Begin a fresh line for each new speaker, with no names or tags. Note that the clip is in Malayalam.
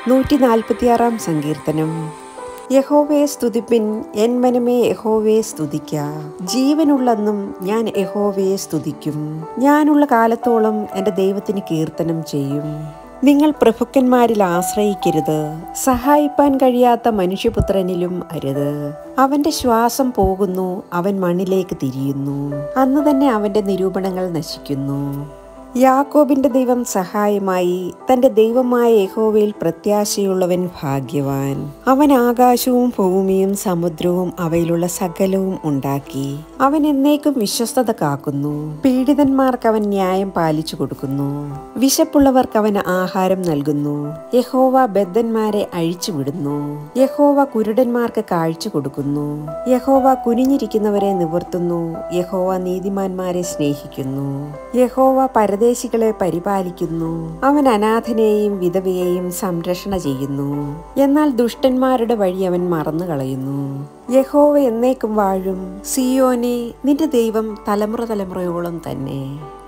നൂറ്റി നാൽപ്പത്തിയാറാം സങ്കീർത്തനം യഹോവയെ സ്തുതിപ്പിൻ എൻ മനമേ യഹോവയെ സ്തുതിക്ക ജീവനുള്ളെന്നും ഞാൻ യഹോവയെ സ്തുതിക്കും ഞാനുള്ള കാലത്തോളം എൻ്റെ ദൈവത്തിന് കീർത്തനം ചെയ്യും നിങ്ങൾ പ്രഭുക്കന്മാരിൽ ആശ്രയിക്കരുത് സഹായിപ്പാൻ കഴിയാത്ത മനുഷ്യപുത്രനിലും അരുത് അവന്റെ ശ്വാസം പോകുന്നു അവൻ മണ്ണിലേക്ക് തിരിയുന്നു അന്ന് തന്നെ അവന്റെ നിരൂപണങ്ങൾ നശിക്കുന്നു യാക്കോബിന്റെ ദൈവം സഹായമായി തന്റെ ദൈവമായ യഹോവയിൽ പ്രത്യാശയുള്ളവൻ ഭാഗ്യവാൻ അവൻ ആകാശവും ഭൂമിയും സമുദ്രവും അവയിലുള്ള സകലവും ഉണ്ടാക്കി അവൻ എന്നേക്കും വിശ്വസ്തത കാക്കുന്നു പീഡിതന്മാർക്ക് അവൻ ന്യായം പാലിച്ചു കൊടുക്കുന്നു വിശപ്പുള്ളവർക്ക് അവൻ ആഹാരം നൽകുന്നു യഹോവ ബദ്ധന്മാരെ അഴിച്ചുവിടുന്നു യഹോവ കുരുടന്മാർക്ക് കാഴ്ച കൊടുക്കുന്നു യഹോവ കുനിഞ്ഞിരിക്കുന്നവരെ നിവർത്തുന്നു യഹോവ നീതിമാന്മാരെ സ്നേഹിക്കുന്നു യഹോവ പരദേശികളെ പരിപാലിക്കുന്നു അവൻ അനാഥനെയും വിധവയെയും സംരക്ഷണ ചെയ്യുന്നു എന്നാൽ ദുഷ്ടന്മാരുടെ വഴി അവൻ മറന്നു കളയുന്നു യഹോവ എന്നേക്കും വാഴും സിയോനെ നിന്റെ ദൈവം തലമുറ തലമുറയോളം തന്നെ